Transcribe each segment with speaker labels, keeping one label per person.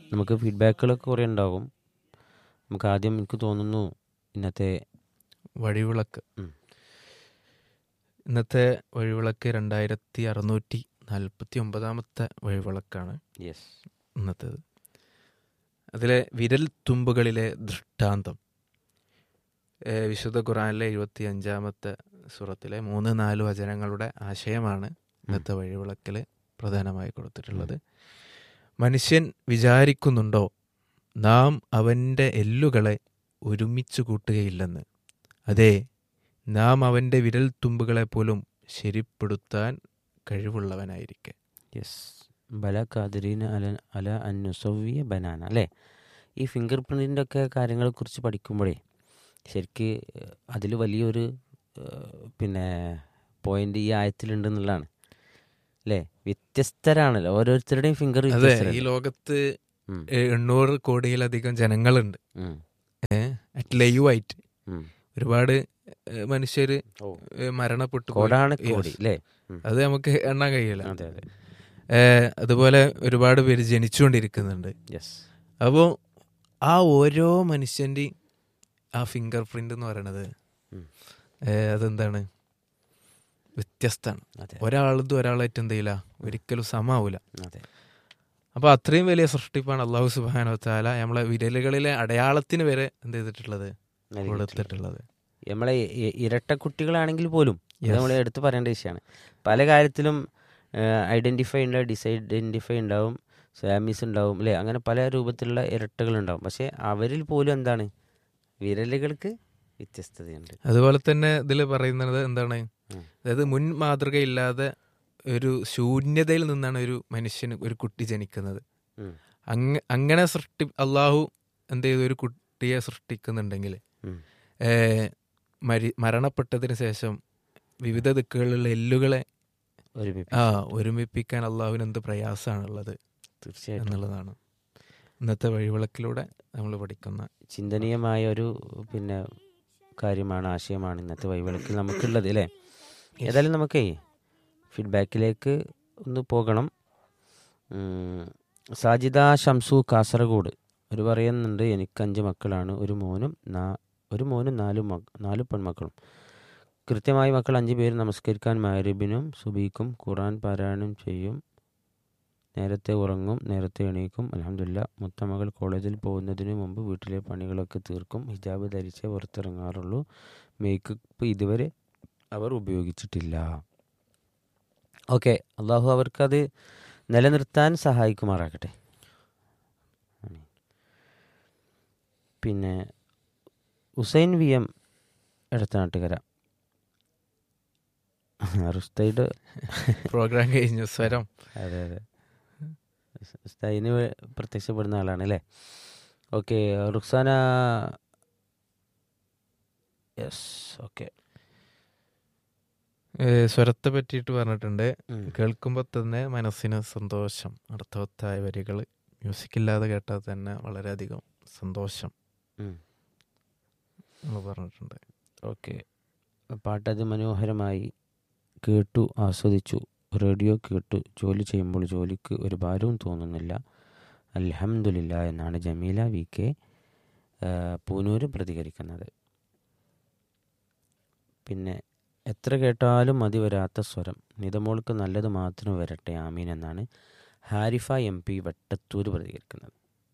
Speaker 1: നമുക്ക് ഫീഡ്ബാക്കുകളൊക്കെ കുറേ ഉണ്ടാകും നമുക്ക് ആദ്യം എനിക്ക് തോന്നുന്നു ഇന്നത്തെ
Speaker 2: വഴിവിളക്ക്
Speaker 1: ഉം.
Speaker 2: ഇന്നത്തെ വഴിവിളക്ക് രണ്ടായിരത്തി അറുന്നൂറ്റി നാൽപ്പത്തി ഒമ്പതാമത്തെ വഴിവിളക്കാണ്
Speaker 1: യെസ്
Speaker 2: ഇന്നത്തേത് അതിലെ വിരൽ തുമ്പുകളിലെ ദൃഷ്ടാന്തം ഏഹ് വിശുദ്ധ ഖുറാനിലെ എഴുപത്തി അഞ്ചാമത്തെ സുറത്തിലെ മൂന്ന് നാല് വചനങ്ങളുടെ ആശയമാണ് ഇന്നത്തെ വഴിവിളക്കിൽ പ്രധാനമായി കൊടുത്തിട്ടുള്ളത് മനുഷ്യൻ വിചാരിക്കുന്നുണ്ടോ നാം അവൻ്റെ എല്ലുകളെ ഒരുമിച്ച് കൂട്ടുകയില്ലെന്ന് അതെ നാം അവൻ്റെ വിരൽ തുമ്പുകളെ പോലും ശരിപ്പെടുത്താൻ കഴിവുള്ളവനായിരിക്കെ
Speaker 1: യെസ് ബല കാതിരീന അല അല അന്നുസവ്യ ബനാന അല്ലേ ഈ ഫിംഗർ പ്രിൻറ്റിൻ്റെ ഒക്കെ കാര്യങ്ങളെക്കുറിച്ച് പഠിക്കുമ്പോഴേ ശരിക്ക് അതിൽ വലിയൊരു ഏഹ്, പിന്നെ പോയിന്റ് ഈ ആയത്തിലുണ്ടെന്നുള്ളതാണ് അല്ലേ വ്യത്യസ്തരാണല്ലോ ഓരോരുത്തരുടെയും ഫിംഗർ
Speaker 2: അതെ ഈ ലോകത്ത് ഏഹ് എണ്ണൂറ് കോടിയിലധികം ജനങ്ങളുണ്ട് അറ്റ് ലൈവായിട്ട് ഒരുപാട് ഏഹ് മനുഷ്യര്
Speaker 1: ഓ
Speaker 2: ഏഹ് മരണപ്പെട്ടു പോയി.
Speaker 1: കോടാണ്
Speaker 2: Yes.
Speaker 1: കോടി അല്ലേ ഉം.
Speaker 2: അത് നമുക്ക് എണ്ണാൻ കഴിയില്ല
Speaker 1: അതെ അതെ
Speaker 2: ഏഹ് അതുപോലെ ഒരുപാട് പേര് ജനിച്ചുകൊണ്ടിരിക്കുന്നുണ്ട്
Speaker 1: യെസ്
Speaker 2: അപ്പോൾ ആ ഓരോ മനുഷ്യൻ്റെയും ആ ഫിംഗർ പ്രിന്റ് എന്ന് പറയണത്
Speaker 1: ഉം.
Speaker 2: ഏഹ് അതെന്താണ് വ്യത്യസ്തമാണ്
Speaker 1: അതെ
Speaker 2: ഒരാളത് ഒരാളായിട്ട് എന്ത് ചെയ്യില്ല ഒരിക്കലും സമാവൂല
Speaker 1: അതെ
Speaker 2: അപ്പൊ അത്രയും വലിയ സൃഷ്ടിപ്പാണ് അള്ളാഹു സുബാനോ താല നമ്മളെ വിരലുകളിലെ അടയാളത്തിന് വരെ എന്ത് ചെയ്തിട്ടുള്ളത് കൊടുത്തിട്ടുള്ളത്
Speaker 1: നമ്മളെ ഇ- ഇരട്ട കുട്ടികളാണെങ്കിൽ പോലും
Speaker 2: Yes.
Speaker 1: നമ്മൾ എടുത്തു പറയേണ്ട വിഷയമാണ് പല കാര്യത്തിലും ഐഡന്റിഫൈ ഉണ്ടാവും ഡിസൈഡന്റിഫൈ ഉണ്ടാവും സാമീസ് ഉണ്ടാവും അല്ലേ അങ്ങനെ പല രൂപത്തിലുള്ള ഇരട്ടകൾ ഉണ്ടാവും പക്ഷെ അവരിൽ പോലും എന്താണ് വിരലുകൾക്ക് വ്യത്യസ്തതയുണ്ട്
Speaker 2: അതുപോലെ തന്നെ ഇതിൽ പറയുന്നത് എന്താണ്
Speaker 1: ഉം.
Speaker 2: അതായത് മുൻ മാതൃകയില്ലാതെ ഒരു ശൂന്യതയിൽ നിന്നാണ് ഒരു മനുഷ്യന് ഒരു കുട്ടി ജനിക്കുന്നത്
Speaker 1: ഉം.
Speaker 2: അങ്ങ അങ്ങനെ സൃഷ്ടി അള്ളാഹു എന്ത് ചെയ്തു ഒരു കുട്ടിയെ സൃഷ്ടിക്കുന്നുണ്ടെങ്കിൽ
Speaker 1: ഉം.
Speaker 2: ഏഹ് മരി മരണപ്പെട്ടതിന് ശേഷം വിവിധ ദിക്കുകളിലുള്ള എല്ലുകളെ
Speaker 1: ഒരുമിപ്പിക്കും
Speaker 2: ആ ഒരുമിപ്പിക്കാൻ അള്ളാഹുവിന് എന്ത് പ്രയാസമാണുള്ളത്
Speaker 1: തീർച്ചയായിട്ടും
Speaker 2: എന്നുള്ളതാണ് ഇന്നത്തെ വഴിവിളക്കിലൂടെ നമ്മൾ പഠിക്കുന്ന
Speaker 1: ചിന്തനീയമായ ഒരു പിന്നെ കാര്യമാണ് ആശയമാണ് ഇന്നത്തെ വൈവിളക്കിൽ നമുക്കുള്ളത് അല്ലേ ഏതായാലും നമുക്കേ ഫീഡ്ബാക്കിലേക്ക് ഒന്ന് പോകണം ഉം, സാജിദ ഷംസു കാസർഗോഡ് ഒരു പറയുന്നുണ്ട് എനിക്ക് അഞ്ച് മക്കളാണ് ഒരു മോനും നാ ഒരു മോനും നാല് മക്ക നാല് പെൺമക്കളും കൃത്യമായി മക്കൾ അഞ്ച് പേര് നമസ്കരിക്കാൻ മാരിബിനും സുബീക്കും ഖുറാൻ പാരായണം ചെയ്യും നേരത്തെ ഉറങ്ങും നേരത്തെ എണീക്കും അലഹമില്ല മുത്തമകൾ കോളേജിൽ പോകുന്നതിന് മുമ്പ് വീട്ടിലെ പണികളൊക്കെ തീർക്കും ഹിജാബ് ധരിച്ചേ പുറത്തിറങ്ങാറുള്ളൂ മേക്കപ്പ് ഇതുവരെ അവർ ഉപയോഗിച്ചിട്ടില്ല ഓക്കെ അള്ളാഹു അവർക്കത് നിലനിർത്താൻ സഹായിക്കുമാറാകട്ടെ ആമീൻ. പിന്നെ ഹുസൈൻ വി എം എടത്തനാട്ടുകര റുസ്തയുടെ
Speaker 2: പ്രോഗ്രാം കഴിഞ്ഞു സ്വരം
Speaker 1: അതെ അതെ ഉസ്താദിന് വേ- പ്രത്യക്ഷപ്പെടുന്ന ആളാണ് അല്ലേ ഓക്കെ റുക്സാന യെസ് ഓക്കെ
Speaker 2: ഏഹ് സ്വരത്തെ പറ്റിയിട്ട് പറഞ്ഞിട്ടുണ്ട് കേൾക്കുമ്പോൾ തന്നെ മനസ്സിന് സന്തോഷം അർത്ഥവത്തായ വരികൾ മ്യൂസിക് ഇല്ലാതെ കേട്ടാൽ തന്നെ വളരെയധികം സന്തോഷം എന്ന് പറഞ്ഞിട്ടുണ്ട്
Speaker 1: ഓക്കെ പാട്ടത് മനോഹരമായി കേട്ടു ആസ്വദിച്ചു റേഡിയോ കേട്ടു ജോലി ചെയ്യുമ്പോൾ ജോലിക്ക് ഒരു ഭാരവും തോന്നുന്നില്ല അൽഹംദുലില്ല എന്നാണ് ജമീല വി കെ ആ, പൂനൂര് പ്രതികരിക്കുന്നത് പിന്നെ എത്ര കേട്ടാലും മതി വരാത്ത സ്വരം നിതമോൾക്ക് നല്ലത് മാത്രം വരട്ടെ ആമീൻ എന്നാണ് ഹാരിഫ എം പി വട്ടത്തൂർ പ്രതികരിക്കുന്നത്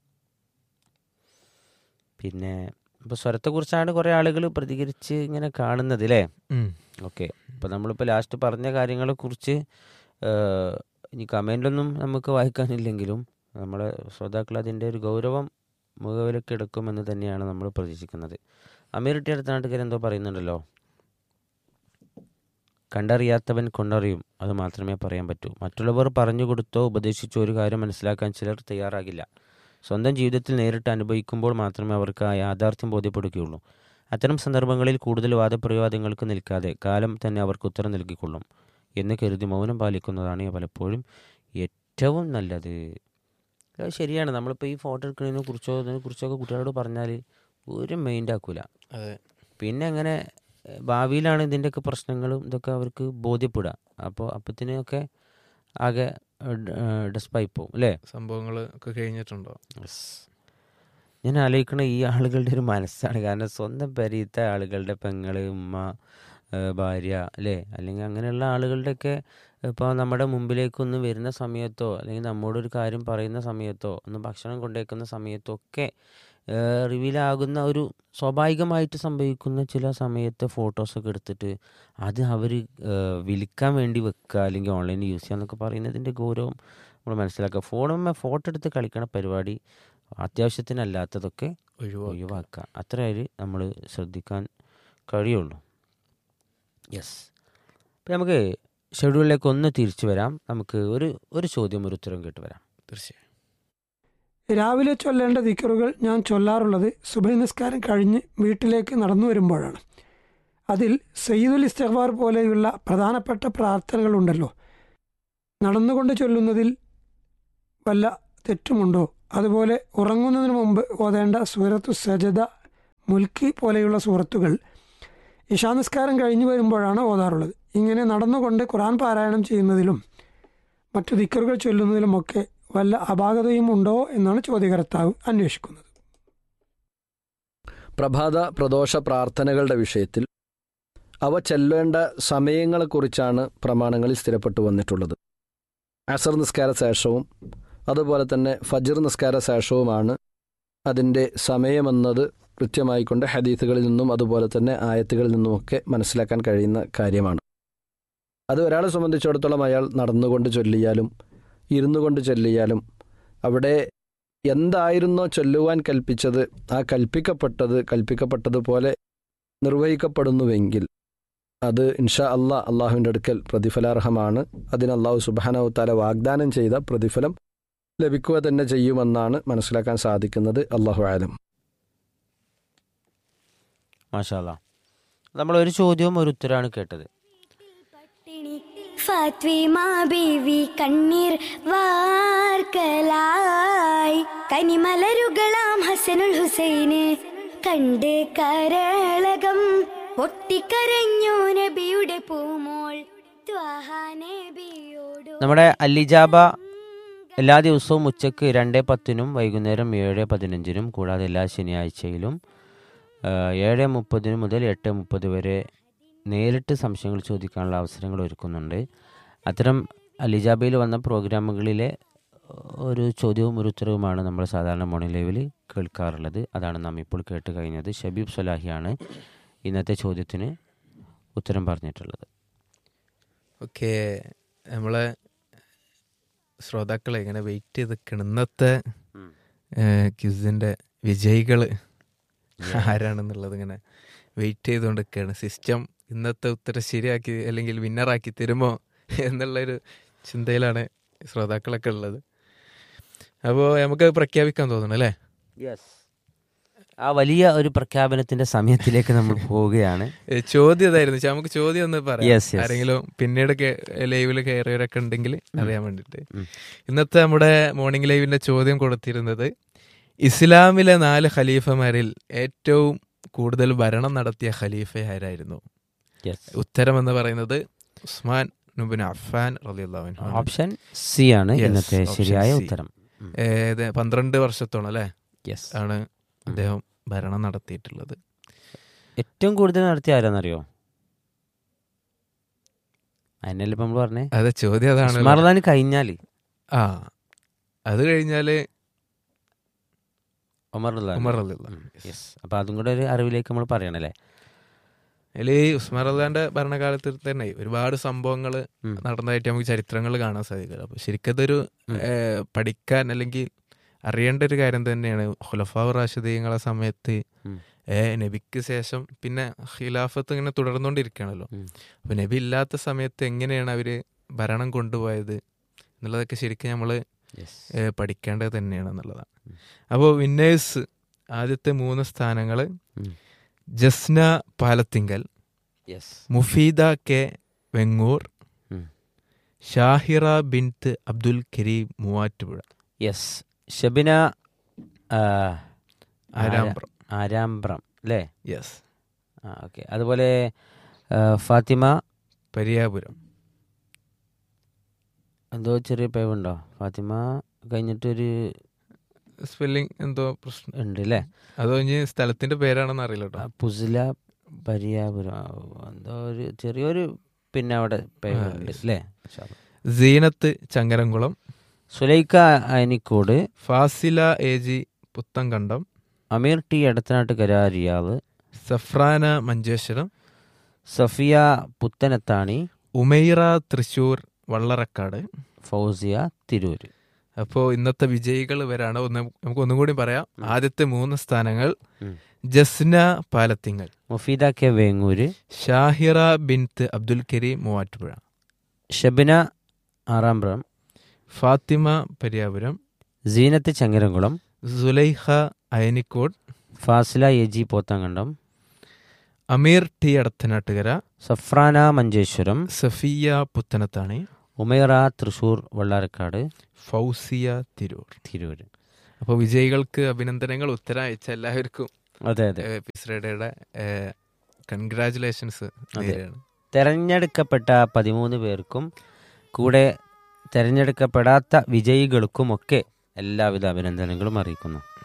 Speaker 1: പിന്നെ ഇപ്പോൾ സ്വരത്തെക്കുറിച്ചാണ് കുറേ ആളുകൾ പ്രതികരിച്ച് ഇങ്ങനെ കാണുന്നത് അല്ലേ
Speaker 2: ഉം.
Speaker 1: ഓക്കെ ഇപ്പോൾ നമ്മളിപ്പോൾ ലാസ്റ്റ് പറഞ്ഞ കാര്യങ്ങളെക്കുറിച്ച് ഏഹ്, ഇനി കമൻ്റൊന്നും നമുക്ക് വായിക്കാനില്ലെങ്കിലും നമ്മുടെ ശ്രോതാക്കൾ അതിൻ്റെ ഒരു ഗൗരവം മുഖവിലക്കെടുക്കുമെന്ന് തന്നെയാണ് നമ്മൾ പ്രതീക്ഷിക്കുന്നത് അമീർ ടി അടുത്ത നാട്ടുകാർ എന്തോ പറയുന്നുണ്ടല്ലോ കണ്ടറിയാത്തവൻ കൊണ്ടറിയും അത് മാത്രമേ പറയാൻ പറ്റൂ മറ്റുള്ളവർ പറഞ്ഞു കൊടുത്തോ ഉപദേശിച്ചോ ഒരു കാര്യം മനസ്സിലാക്കാൻ ചിലർ തയ്യാറാകില്ല സ്വന്തം ജീവിതത്തിൽ നേരിട്ട് അനുഭവിക്കുമ്പോൾ മാത്രമേ അവർക്ക് ആ യാഥാർത്ഥ്യം ബോധ്യപ്പെടുകയുള്ളൂ അത്തരം സന്ദർഭങ്ങളിൽ കൂടുതൽ വാദപ്രതിവാദങ്ങൾക്ക് നിൽക്കാതെ കാലം തന്നെ അവർക്ക് ഉത്തരം നൽകിക്കൊള്ളും എന്ന് കരുതി മൗനം പാലിക്കുന്നതാണ് പലപ്പോഴും ഏറ്റവും നല്ലത് അത് ശരിയാണ് നമ്മളിപ്പോൾ ഈ ഫോട്ടോ എടുക്കുന്നതിനെ കുറിച്ചോ ഇതിനെ കുറിച്ചൊക്കെ കുട്ടികളോട് പറഞ്ഞാൽ ഒരു മൈൻഡ് ആക്കൂല
Speaker 2: അതെ
Speaker 1: പിന്നെ അങ്ങനെ ഏഹ്, ഭാവിയിലാണ് ഇതിൻ്റെയൊക്കെ പ്രശ്നങ്ങളും ഇതൊക്കെ അവർക്ക് ബോധ്യപ്പെടുക അപ്പോൾ അപ്പത്തിനൊക്കെ ആകെ ഡെസ്പായി പോകും അല്ലേ
Speaker 2: സംഭവങ്ങൾ ഒക്കെ കഴിഞ്ഞിട്ടുണ്ടോ
Speaker 1: ഞാൻ ആലോചിക്കണ ഈ ആളുകളുടെ ഒരു മനസ്സാണ് കാരണം സ്വന്തം പെരീത്തെ ആളുകളുടെ പെങ്ങള് ഉമ്മ ആ, ഭാര്യ അല്ലേ അല്ലെങ്കിൽ അങ്ങനെയുള്ള ആളുകളുടെയൊക്കെ ഇപ്പോൾ നമ്മുടെ മുമ്പിലേക്കൊന്ന് വരുന്ന സമയത്തോ അല്ലെങ്കിൽ നമ്മോടൊരു കാര്യം പറയുന്ന സമയത്തോ ഒന്ന് ഭക്ഷണം കൊണ്ടുവയ്ക്കുന്ന സമയത്തോ ഒക്കെ റിവീലാകുന്ന ഒരു സ്വാഭാവികമായിട്ട് സംഭവിക്കുന്ന ചില സമയത്തെ ഫോട്ടോസൊക്കെ എടുത്തിട്ട് അത് അവർ വിൽക്കാൻ വേണ്ടി വെക്കുക അല്ലെങ്കിൽ ഓൺലൈനിൽ യൂസ് ചെയ്യുക എന്നൊക്കെ പറയുന്നതിൻ്റെ ഗൗരവം നമ്മൾ മനസ്സിലാക്കുക ഫോണുമ്മ ഫോട്ടോ എടുത്ത് കളിക്കണ പരിപാടി അത്യാവശ്യത്തിനല്ലാത്തതൊക്കെ
Speaker 2: ഒഴിവാക്കി
Speaker 1: ഒഴിവാക്കുക അത്രയും നമ്മൾ ശ്രദ്ധിക്കാൻ കഴിയുള്ളൂ യെസ് അപ്പം നമുക്ക് ഷെഡ്യൂളിലേക്ക് ഒന്ന് തിരിച്ചു വരാം നമുക്ക് ഒരു ഒരു ചോദ്യം ഒരു ഉത്തരം കേട്ട് വരാം
Speaker 2: തീർച്ചയായും
Speaker 3: രാവിലെ ചൊല്ലേണ്ട ദിക്കറുകൾ ഞാൻ ചൊല്ലാറുള്ളത് സുബൈ നിസ്കാരം കഴിഞ്ഞ് വീട്ടിലേക്ക് നടന്നു വരുമ്പോഴാണ് അതിൽ സയ്യിദുൽ ഇസ്തഗ്ഫാർ പോലെയുള്ള പ്രധാനപ്പെട്ട പ്രാർത്ഥനകളുണ്ടല്ലോ നടന്നുകൊണ്ട് ചൊല്ലുന്നതിൽ വല്ല തെറ്റുമുണ്ടോ അതുപോലെ ഉറങ്ങുന്നതിന് മുമ്പ് ഓതേണ്ട സൂറത്തു സജദ മുൽക്കി പോലെയുള്ള സൂറത്തുകൾ ഇഷാനിസ്കാരം കഴിഞ്ഞു വരുമ്പോഴാണ് ഓതാറുള്ളത് ഇങ്ങനെ നടന്നുകൊണ്ട് ഖുറാൻ പാരായണം ചെയ്യുന്നതിലും മറ്റു ദിക്കറുകൾ ചൊല്ലുന്നതിലുമൊക്കെ വല്ല അപാകതയും ഉണ്ടോ എന്നാണ് ചോദ്യകർത്താവ് അന്വേഷിക്കുന്നത്
Speaker 4: പ്രഭാത പ്രദോഷ പ്രാർത്ഥനകളുടെ വിഷയത്തിൽ അവ ചെല്ലേണ്ട സമയങ്ങളെക്കുറിച്ചാണ് പ്രമാണങ്ങളിൽ സ്ഥിരപ്പെട്ടു വന്നിട്ടുള്ളത് അസർ നിസ്കാര ശേഷവും അതുപോലെ തന്നെ ഫജർ നിസ്കാര ശേഷവുമാണ് അതിൻ്റെ സമയമെന്നത് കൃത്യമായിക്കൊണ്ട് ഹദീസുകളിൽ നിന്നും അതുപോലെ തന്നെ ആയത്തുകളിൽ നിന്നുമൊക്കെ മനസ്സിലാക്കാൻ കഴിയുന്ന കാര്യമാണ് അത് ഒരാളെ സംബന്ധിച്ചിടത്തോളം അയാൾ നടന്നുകൊണ്ട് ചൊല്ലിയാലും ഇരുന്നു കൊണ്ട് ചൊല്ലിയാലും അവിടെ എന്തായിരുന്നോ ചൊല്ലുവാൻ കൽപ്പിച്ചത് ആ കൽപ്പിക്കപ്പെട്ടത് കൽപ്പിക്കപ്പെട്ടതുപോലെ നിർവഹിക്കപ്പെടുന്നുവെങ്കിൽ അത് ഇൻഷാ അള്ളാ അള്ളാഹുവിൻ്റെ അടുക്കൽ പ്രതിഫലാർഹമാണ് അതിന് അള്ളാഹു സുബാനവു താല വാഗ്ദാനം ചെയ്ത പ്രതിഫലം ലഭിക്കുക തന്നെ ചെയ്യുമെന്നാണ് മനസ്സിലാക്കാൻ സാധിക്കുന്നത് അള്ളാഹു ആലം
Speaker 1: മാഷാല്ല നമ്മൾ ഒരു ചോദ്യവും ഒരു ഉത്തരമാണ് കേട്ടത്
Speaker 5: പട്ടിണി ഫാത്വിമ ബീവി കണ്ണീർ വാർക്കലായി കനിമലരുകളാം ഹസനുൽ ഹുസൈന് കണ്ട് കരളകം പൊട്ടിക്കരഞ്ഞു നബിയുടെ പൂമോൾ ത്വാഹ നബിയോടു
Speaker 1: നമ്മുടെ അല്ലിജാബ എല്ലാ ദിവസവും ഉച്ചയ്ക്ക് രണ്ട് പത്തിനും വൈകുന്നേരം ഏഴ് പതിനഞ്ചിനും കൂടാതെ എല്ലാ ശനിയാഴ്ചയിലും ആ, ഏഴ് മുപ്പതിന് മുതൽ എട്ട് മുപ്പത് വരെ നേരിട്ട് സംശയങ്ങൾ ചോദിക്കാനുള്ള അവസരങ്ങൾ ഒരുക്കുന്നുണ്ട് അത്തരം അലിജാബയിൽ വന്ന പ്രോഗ്രാമുകളിലെ ഒരു ചോദ്യവും ഒരു ഉത്തരവുമാണ് നമ്മൾ സാധാരണ മോർണിംഗ് ലൈവിൽ കേൾക്കാറുള്ളത് അതാണ് നാം ഇപ്പോൾ കേട്ട് കഴിഞ്ഞത് ഷബീബ് സലാഹിയാണ് ഇന്നത്തെ ചോദ്യത്തിന് ഉത്തരം പറഞ്ഞിട്ടുള്ളത്
Speaker 2: ഓക്കെ നമ്മളെ ശ്രോതാക്കളെ ഇങ്ങനെ വെയിറ്റ് ചെയ്ത് നിൽക്കണം ഇന്നത്തെ
Speaker 1: ഉം.
Speaker 2: ക്വിസിൻ്റെ വിജയികൾ ആരാണെന്നുള്ളത് ഇങ്ങനെ വെയിറ്റ് ചെയ്തുകൊണ്ട് നിൽക്കുകയാണ് സിസ്റ്റം ഇന്നത്തെ ഉത്തരം ശരിയാക്കി അല്ലെങ്കിൽ വിന്നറാക്കി തരുമോ എന്നുള്ളൊരു ചിന്തയിലാണ് ശ്രോതാക്കളൊക്കെ ഉള്ളത് അപ്പോൾ നമുക്ക് പ്രഖ്യാപിക്കാൻ തോന്നുന്നു അല്ലേ
Speaker 1: യെസ് ആ വലിയ ഒരു പ്രഖ്യാപനത്തിന്റെ സമയത്തിലേക്ക് നമ്മൾ പോവുകയാണ്
Speaker 2: ഏ, ചോദ്യം ഇതായിരുന്നു ചെ, നമുക്ക് ചോദ്യം ഒന്ന് പറയാം
Speaker 1: Yes, yes.
Speaker 2: ആരെങ്കിലും പിന്നീട് ലൈവിൽ കയറിയവരൊക്കെ ഉണ്ടെങ്കിൽ അറിയാൻ വേണ്ടിയിട്ട്
Speaker 1: ഉം.
Speaker 2: ഇന്നത്തെ നമ്മുടെ മോർണിംഗ് ലൈവിന്റെ ചോദ്യം കൊടുത്തിരുന്നത് ഇസ്ലാമിലെ നാല് ഖലീഫമാരിൽ ഏറ്റവും കൂടുതൽ ഭരണം നടത്തിയ ഖലീഫ ആരായിരുന്നു
Speaker 1: യെസ്
Speaker 2: ഉത്തരം എന്ന് പറയുന്നത് ഉസ്മാൻ നുബിൻ അഫാൻ റളിയല്ലാഹു അൻഹു ആണ്.
Speaker 1: ഓപ്ഷൻ സി ആണ്
Speaker 2: Yes,
Speaker 1: ഇന്നത്തെ
Speaker 2: option
Speaker 1: ശരിയായ
Speaker 2: C.
Speaker 1: ഉത്തരം
Speaker 2: ഏത് പന്ത്രണ്ട് വർഷത്തോളം അല്ലെ
Speaker 1: യെസ്
Speaker 2: ആണ് അദ്ദേഹം ഭരണം നടത്തിയിട്ടുള്ളത്
Speaker 1: ഏറ്റവും കൂടുതൽ നടത്തിയ ആരാന്നറിയോ അതിനല്ലേ ഇപ്പൊ നമ്മൾ പറഞ്ഞേ
Speaker 2: അത് ചോദ്യം അതാണ്
Speaker 1: ഉസ്മാർദാൻ കഴിഞ്ഞാല്
Speaker 2: ആ അത് കഴിഞ്ഞാല്
Speaker 1: ഉമർ
Speaker 2: ഉമർ റളിയല്ലാഹു
Speaker 1: യെസ് അപ്പൊ അതും കൂടെ ഒരു അറിവിലേക്ക് നമ്മൾ പറയണല്ലേ
Speaker 2: അതിൽ ഈ ഉസ്മാൻ റല്ലാന്റെ ഭരണകാലത്ത് തന്നെ ഒരുപാട് സംഭവങ്ങൾ
Speaker 1: ഉം.
Speaker 2: നടന്നതായിട്ട് നമുക്ക് ചരിത്രങ്ങൾ കാണാൻ സാധിക്കില്ല അപ്പൊ ശരിക്കതൊരു
Speaker 1: ഉം.
Speaker 2: ഏഹ്, പഠിക്കാൻ അല്ലെങ്കിൽ അറിയേണ്ട ഒരു കാര്യം തന്നെയാണ് ഖുലഫാവ് റാഷിദീങ്ങളെ സമയത്ത്
Speaker 1: ഉം.
Speaker 2: ഏ നബിക്ക് ശേഷം പിന്നെ ഖിലാഫത്ത് ഇങ്ങനെ തുടർന്നുകൊണ്ടിരിക്കുകയാണല്ലോ
Speaker 1: ഉം.
Speaker 2: അപ്പൊ നബി ഇല്ലാത്ത സമയത്ത് എങ്ങനെയാണ് അവര് ഭരണം കൊണ്ടുപോയത് എന്നുള്ളതൊക്കെ ശരിക്കും നമ്മൾ
Speaker 1: യെസ്
Speaker 2: പഠിക്കേണ്ടത് തന്നെയാണ് എന്നുള്ളതാണ്
Speaker 1: ഉം.
Speaker 2: അപ്പോൾ വിന്നേഴ്സ് ആദ്യത്തെ മൂന്ന് സ്ഥാനങ്ങൾ
Speaker 1: ഉം.
Speaker 2: ജസ്ന പാലത്തിങ്കൽ
Speaker 1: യെസ്
Speaker 2: മുഫീദ കെ വെങ്ങൂർ
Speaker 1: ഉം.
Speaker 2: ഷാഹിറ ബിൻത്ത് അബ്ദുൽ കരീം മൂവാറ്റുപുഴ
Speaker 1: യെസ് ഷബിന ആ,
Speaker 2: ആരാമ്പ്രം
Speaker 1: ആരാമ്പ്രം അല്ലേ
Speaker 2: യെസ്
Speaker 1: ആ ഓക്കെ അതുപോലെ ആ, ഫാത്തിമ
Speaker 2: പരിയാപുരം
Speaker 1: എന്തോ ചെറിയ പേവുണ്ടോ ഫാത്തിമ കഴിഞ്ഞിട്ടൊരു
Speaker 2: സ്പെല്ലിംഗ് എന്തോ പ്രശ്നം
Speaker 1: ഉണ്ട് അല്ലേ
Speaker 2: അതോ ഇനി സ്ഥലത്തിന്റെ പേരാണെന്ന് അറിയില്ല കേട്ടോ
Speaker 1: പുസില പരിയാപുരം ആ, എന്തോ ഒരു ചെറിയൊരു പിന്നെ അവിടെ പേവുണ്ട്
Speaker 2: yes.
Speaker 1: അല്ലേ
Speaker 2: Zeenath Changaramkulam
Speaker 1: Sulaikha Ayanikode
Speaker 2: Fasila A G Puthankandam
Speaker 1: Ameer T Edathanattukara കരാരിയാവ്
Speaker 2: സഫ്രാന മഞ്ചേശ്വരം
Speaker 1: സഫിയ പുത്തനത്താണി
Speaker 2: ഉമൈറ തൃശൂർ വള്ളറക്കാട്
Speaker 1: ഫൗസിയ തിരൂര്
Speaker 2: അപ്പോൾ ഇന്നത്തെ വിജയികൾ ഇവരാണ് ഒന്ന് നമുക്ക് ഒന്നും കൂടി പറയാം ആദ്യത്തെ മൂന്ന് സ്ഥാനങ്ങൾ
Speaker 1: ഉം.
Speaker 2: Jasna Palathingal
Speaker 1: Mufeeda K Vengoor
Speaker 2: Shahira bint Abdul Kareem Muvattupuzha
Speaker 1: Shabina Arampuram
Speaker 2: Fathima Pariyapuram
Speaker 1: Zeenath Changaramkulam
Speaker 2: Sulaiha Ayanikode
Speaker 1: Fasila A G Pothankandam
Speaker 2: Ameer T Adathanattukara
Speaker 1: Safrana Manjeshwaram
Speaker 2: Safiya Puthanathani
Speaker 1: Umaira Thrissur Vallarakkad
Speaker 2: Fousiya Tirur
Speaker 1: Tirur
Speaker 2: അപ്പോൾ വിജയികൾക്ക് അഭിനന്ദനങ്ങൾ ഉത്തരം അയച്ച എല്ലാവർക്കും
Speaker 1: അതെ അതെ
Speaker 2: എപ്പിസോഡയുടെ കൺഗ്രാചുലേഷൻസ്
Speaker 1: അതെ. തെരഞ്ഞെടുക്കപ്പെട്ട പതിമൂന്ന് പേർക്കും കൂടെ തെരഞ്ഞെടുക്കപ്പെടാത്ത വിജയികൾക്കുമൊക്കെ എല്ലാവിധ അഭിനന്ദനങ്ങളും അറിയിക്കുന്നു